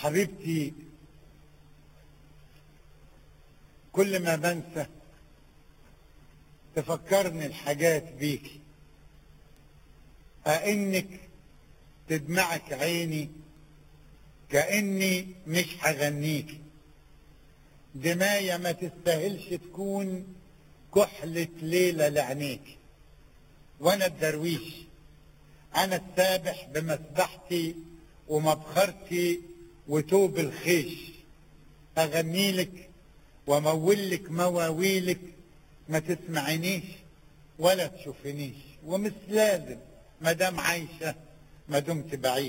حبيبتي كل ما بنسى تفكرني الحاجات بيكي أئنك تدمعك عيني كأني مش هغنيكي دماية ما تستاهلش تكون كحلة ليلة لعينيك وانا الدرويش انا السابح بمسبحتي ومبخرتي وتوب الخيش اغنيلك وامولك مواويلك ما تسمعينيش ولا تشوفينيش ومش لازم ما دام عايشه ما دمت بعيش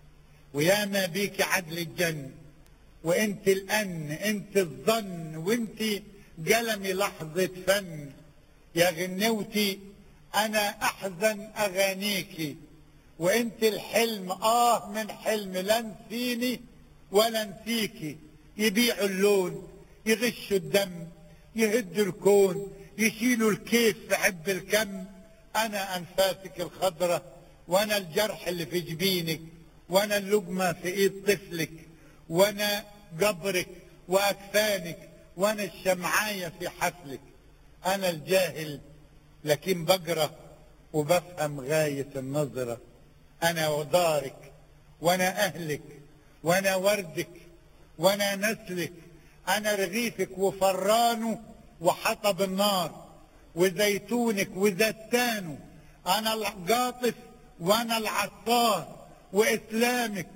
وياما بيك عدل الجن وانت الان انت الظن وانت قلمي لحظة فن يا غنوتي انا احزن اغانيكي وانت الحلم اه من حلم لا نسيني ولا نسيكي يبيعوا اللون يغشوا الدم يهدوا الكون يشيلوا الكيف في عب الكم انا انفاسك الخضرة وانا الجرح اللي في جبينك وانا اللقمة في ايد طفلك وانا قبرك واكفانك وانا الشمعاية في حفلك انا الجاهل لكن بقرا وبفهم غاية النظرة انا ودارك وانا اهلك وانا وردك وانا نسلك انا رغيفك وفرانه وحطب النار وزيتونك وزتانه انا القاطف وانا العطار واسلامك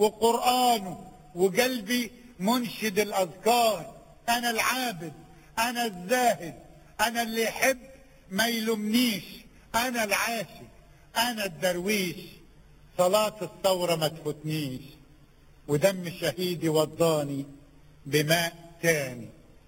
وقرانه وقلبي منشد الاذكار انا العابد انا الزاهد انا اللي يحب ما يلومنيش انا العاشق انا الدرويش صلاة الثورة ما تفوتنيش ودم شهيدي وضاني بماء تاني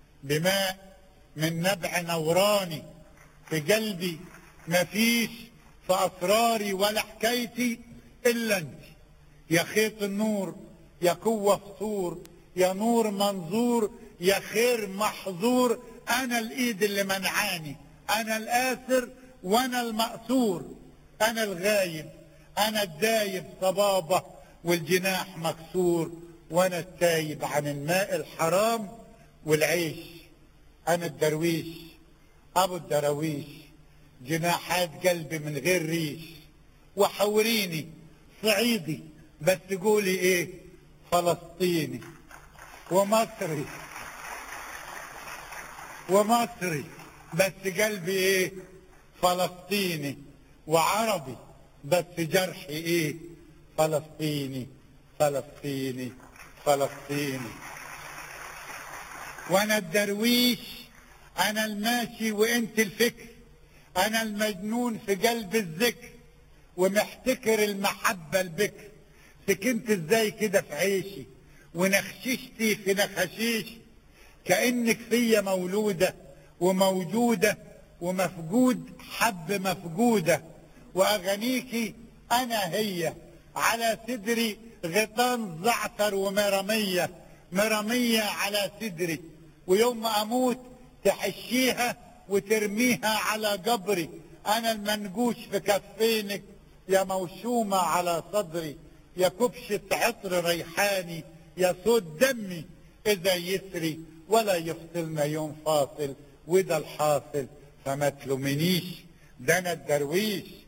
بماء من نبع نوراني في قلبي مفيش في اسراري ولا حكايتي الا انت يا خيط النور يا قوة فطور يا نور منظور يا خير محظور انا الايد اللي منعاني انا الاسر وانا المأسور انا الغايب انا الدايب صبابة والجناح مكسور وانا التايب عن الماء الحرام والعيش انا الدرويش ابو الدراويش جناحات قلبي من غير ريش وحوريني صعيدي بس قولي ايه فلسطيني ومصري ومصري بس قلبي ايه فلسطيني وعربي بس جرحي ايه فلسطيني فلسطيني فلسطيني وانا الدرويش انا الماشي وانت الفكر انا المجنون في قلب الذكر ومحتكر المحبة البكر سكنت ازاي كده في عيشي ونخششتي في نخشيشي كأنك فيا مولودة وموجودة ومفقود حب مفقودة وأغانيكي أنا هي على صدري غطان زعتر ومرمية مرمية على صدري ويوم ما أموت تحشيها وترميها على قبري أنا المنقوش في كفينك يا موشومة على صدري يا كبشة عطر ريحاني يا صوت دمي إذا يسري ولا يفصلنا يوم فاصل وده الحاصل فما تلومنيش ده أنا الدرويش